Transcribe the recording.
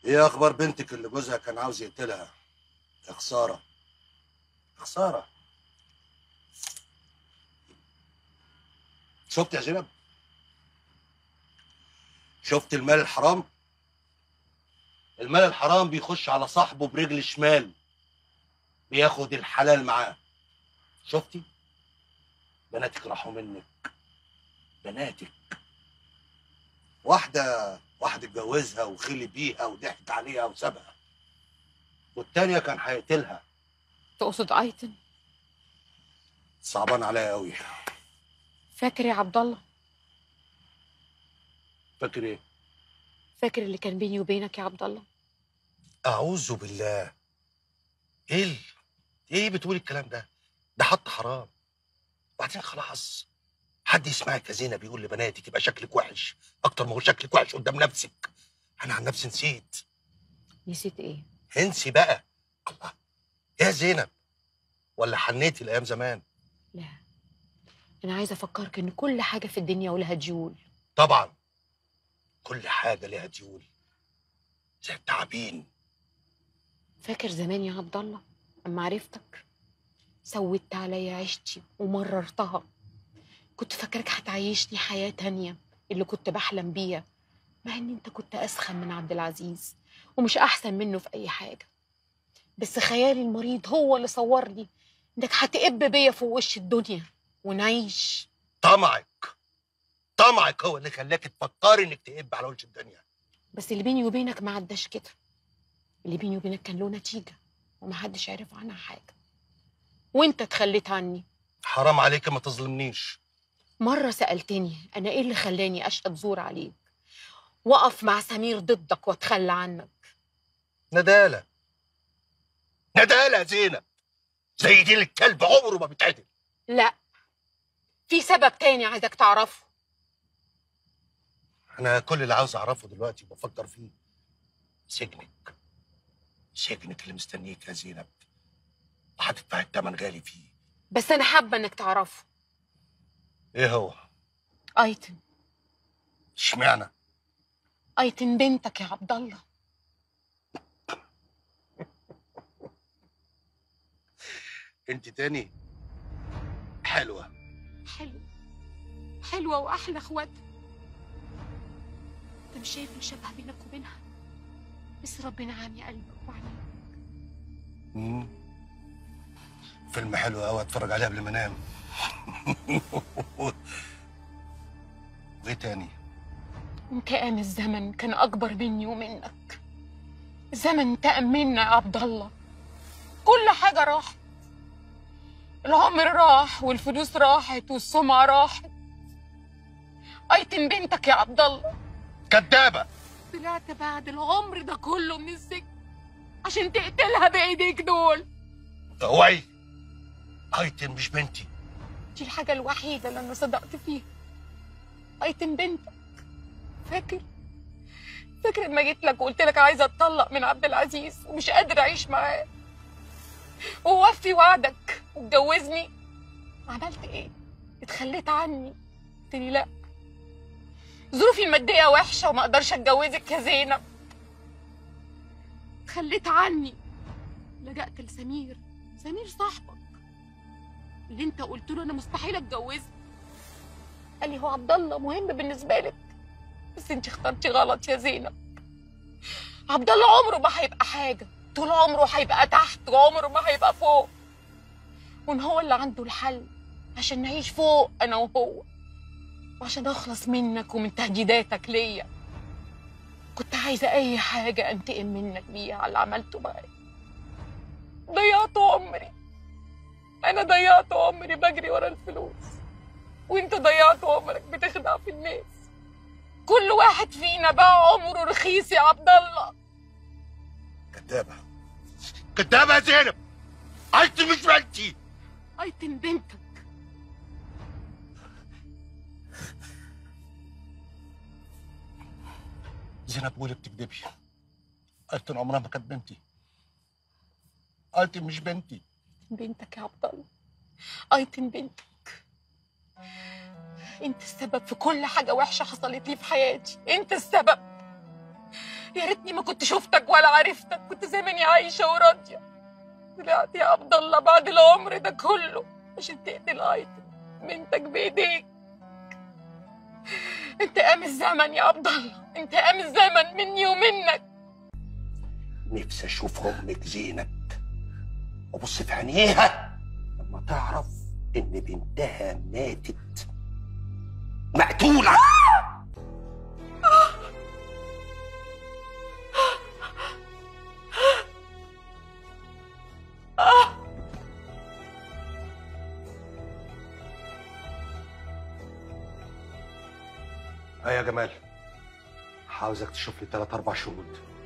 ايه اخبار بنتك اللي جوزها كان عاوز يقتلها يا خساره خساره شفت يا زينب شفت المال الحرام المال الحرام بيخش على صاحبه برجل شمال بياخد الحلال معاه شفتي بناتك راحوا منك بناتك واحدة واحد اتجوزها وخلي بيها وضحك عليها وسابها والتانية كان هيقتلها تقصد ايتن صعبان عليا قوي فاكر يا عبد الله فاكر ايه فاكر اللي كان بيني وبينك يا عبد الله اعوذ بالله ايه ال- ايه بتقول الكلام ده ده حط حرام وبعدين خلاص حد يسمعك يا زينب بيقول لبناتك يبقى شكلك وحش اكتر ما هو شكلك وحش قدام نفسك انا عن نفسي نسيت نسيت ايه انسي بقى الله يا زينب ولا حنيتي الايام زمان لا انا عايزه افكرك ان كل حاجه في الدنيا ولها ديول طبعا كل حاجه ليها ديول زي التعابين فاكر زمان يا عبد الله اما عرفتك سودت عليا عيشتي ومررتها كنت فاكرك هتعيشني حياه تانية اللي كنت بحلم بيها مع ان انت كنت اسخن من عبد العزيز ومش احسن منه في اي حاجه بس خيالي المريض هو اللي صورني انك هتقب بيا في وش الدنيا ونعيش طمعك طمعك هو اللي خلاك تفكري انك تقب على وش الدنيا بس اللي بيني وبينك ما عداش كده اللي بيني وبينك كان له نتيجة ومحدش عرف عنها حاجة وانت تخليت عني حرام عليك ما تظلمنيش مرة سألتني أنا إيه اللي خلاني أشهد زور عليك وقف مع سمير ضدك واتخلى عنك ندالة ندالة يا زينب زي دي الكلب عمره ما بيتعدل لا في سبب تاني عايزك تعرفه انا كل اللي عاوز اعرفه دلوقتي وبفكر فيه سجنك سجنك اللي مستنيك يا زينب وهتدفع الثمن غالي فيه بس أنا حابة إنك تعرفه ايه هو أيتن اشمعنى أيتن بنتك يا عبد الله انت تاني حلوه حلوة حلوة وأحلى إخواتها أنت مش شايف الشبه بينك وبينها بس ربنا عامي قلبك وعينيك مم. فيلم حلو قوي اتفرج عليه قبل ما انام وايه تاني انتقام الزمن كان أكبر مني ومنك الزمن انتقم منا يا عبد الله كل حاجة راحت العمر راح والفلوس راحت والسمعة راحت أيتم بنتك يا عبد الله كدابه طلعت بعد العمر ده كله من السجن عشان تقتلها بإيديك دول اوعي ايتم مش بنتي دي الحاجة الوحيدة اللي أنا صدقت فيها أيتم بنتك فاكر؟ فاكر لما جيت لك وقلت لك عايزة أتطلق من عبد العزيز ومش قادرة أعيش معاه ووفي وعدك واتجوزني عملت إيه؟ اتخليت عني قلت لي لأ ظروفي المادية وحشة وما أقدرش أتجوزك يا زينب اتخليت عني لجأت لسمير سمير صاحبك اللي انت قلت له انا مستحيل اتجوزك قال لي هو عبد الله مهم بالنسبه لك بس انت اخترتي غلط يا زينب عبد الله عمره ما هيبقى حاجه طول عمره هيبقى تحت وعمره ما هيبقى فوق وان هو اللي عنده الحل عشان نعيش فوق انا وهو وعشان اخلص منك ومن تهديداتك ليا كنت عايزه اي حاجه انتقم منك بيها على اللي عملته معايا ضيعت عمري انا ضيعت عمري بجري ورا الفلوس وانت ضيعت عمرك بتخدع في الناس كل واحد فينا باع عمره رخيص يا عبد الله كدابه كدابه يا زينب ايتم مش بنتي ايتم بنتك زينب قولي بتكدبي ايتم عمرها ما كانت بنتي ايتم مش بنتي بنتك يا عبد الله ايتم بنتك انت السبب في كل حاجه وحشه حصلت لي في حياتي انت السبب يا ريتني ما كنت شفتك ولا عرفتك كنت زماني عايشه وراضيه طلعت يا عبد الله بعد العمر ده كله عشان تقتل ايتم بنتك بايديك انتقام الزمن يا عبد الله انتقام الزمن مني ومنك نفسي اشوف امك زينب وابص في عينيها لما تعرف ان بنتها ماتت مقتوله ايه يا جمال عاوزك تشوف لي ثلاث اربع شهود